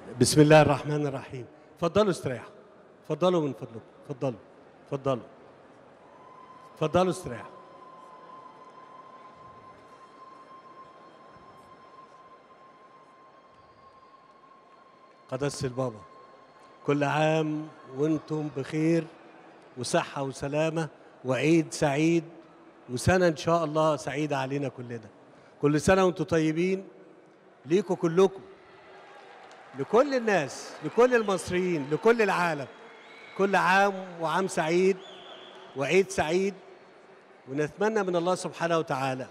بسم الله الرحمن الرحيم اتفضلوا استريحوا اتفضلوا من فضلكم اتفضلوا اتفضلوا اتفضلوا استريحوا قدس البابا كل عام وانتم بخير وصحة وسلامة وعيد سعيد وسنة إن شاء الله سعيدة علينا كلنا كل سنة وانتم طيبين ليكوا كلكم لكل الناس لكل المصريين لكل العالم كل عام وعام سعيد وعيد سعيد ونتمنى من الله سبحانه وتعالى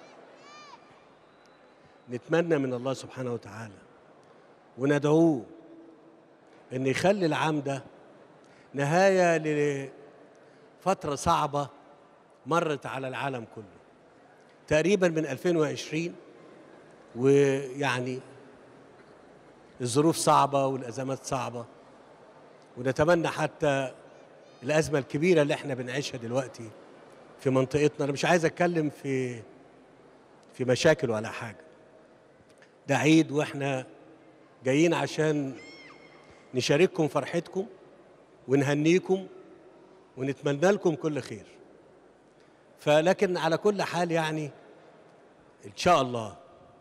نتمنى من الله سبحانه وتعالى وندعوه ان يخلي العام ده نهايه لفتره صعبه مرت على العالم كله تقريبا من 2020 ويعني الظروف صعبه والازمات صعبه ونتمنى حتى الازمه الكبيره اللي احنا بنعيشها دلوقتي في منطقتنا انا مش عايز اتكلم في في مشاكل ولا حاجه ده عيد واحنا جايين عشان نشارككم فرحتكم ونهنيكم ونتمنى لكم كل خير فلكن على كل حال يعني ان شاء الله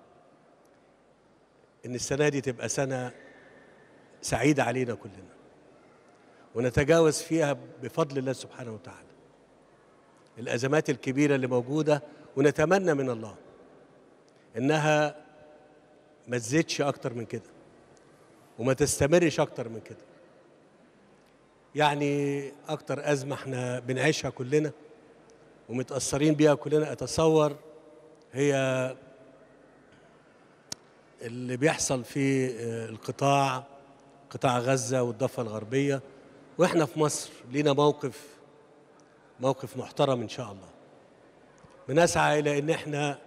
ان السنه دي تبقى سنه سعيده علينا كلنا ونتجاوز فيها بفضل الله سبحانه وتعالى الازمات الكبيره اللي موجوده ونتمنى من الله انها ما تزيدش اكتر من كده وما تستمرش اكتر من كده يعني اكتر ازمه احنا بنعيشها كلنا ومتاثرين بيها كلنا اتصور هي اللي بيحصل في القطاع قطاع غزه والضفه الغربيه واحنا في مصر لينا موقف موقف محترم ان شاء الله بنسعى الى ان احنا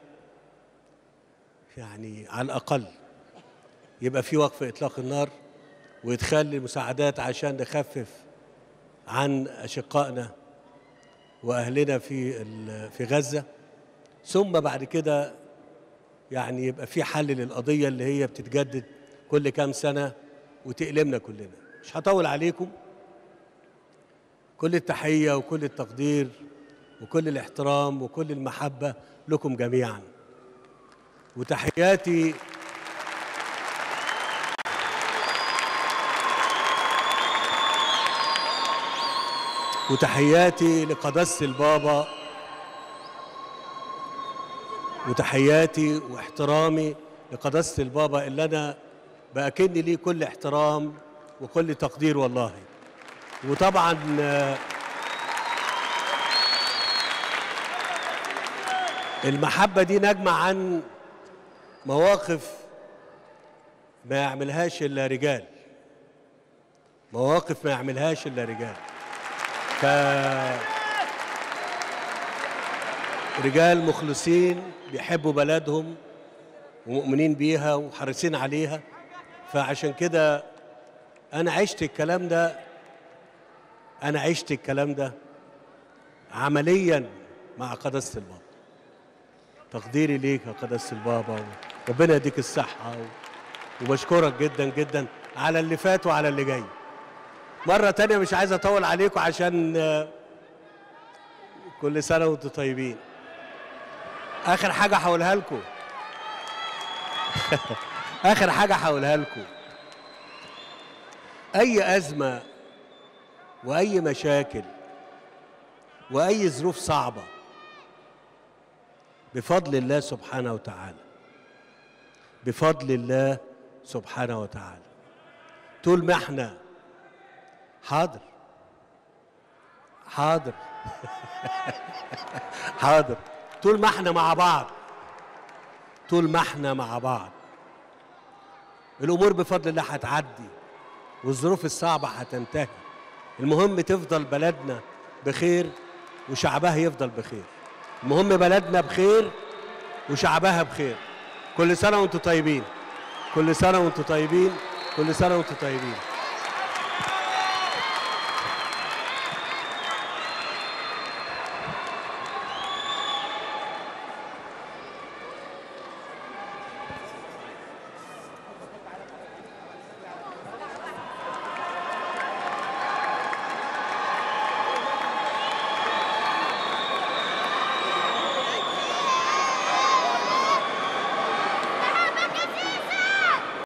يعني على الاقل يبقى في وقف اطلاق النار وادخال المساعدات عشان نخفف عن اشقائنا واهلنا في في غزه ثم بعد كده يعني يبقى في حل للقضيه اللي هي بتتجدد كل كام سنه وتألمنا كلنا مش هطول عليكم كل التحيه وكل التقدير وكل الاحترام وكل المحبه لكم جميعا وتحياتي وتحياتي لقداسة البابا وتحياتي واحترامي لقداسة البابا اللي أنا بأكن ليه كل احترام وكل تقدير والله وطبعا المحبة دي نجمة عن مواقف ما يعملهاش إلا رجال مواقف ما يعملهاش إلا رجال ف رجال مخلصين بيحبوا بلدهم ومؤمنين بيها وحريصين عليها فعشان كده انا عشت الكلام ده انا عشت الكلام ده عمليا مع قداسه البابا تقديري ليك يا قداسه البابا ربنا يديك الصحه وبشكرك جدا جدا على اللي فات وعلى اللي جاي مرة تانية مش عايز أطول عليكم عشان كل سنة وأنتم طيبين. آخر حاجة هقولها لكم. آخر حاجة هقولها لكم. أي أزمة وأي مشاكل وأي ظروف صعبة بفضل الله سبحانه وتعالى بفضل الله سبحانه وتعالى طول ما احنا حاضر حاضر حاضر طول ما احنا مع بعض طول ما احنا مع بعض الامور بفضل الله هتعدي والظروف الصعبه هتنتهي المهم تفضل بلدنا بخير وشعبها يفضل بخير المهم بلدنا بخير وشعبها بخير كل سنه وانتم طيبين كل سنه وانتم طيبين كل سنه وانتم طيبين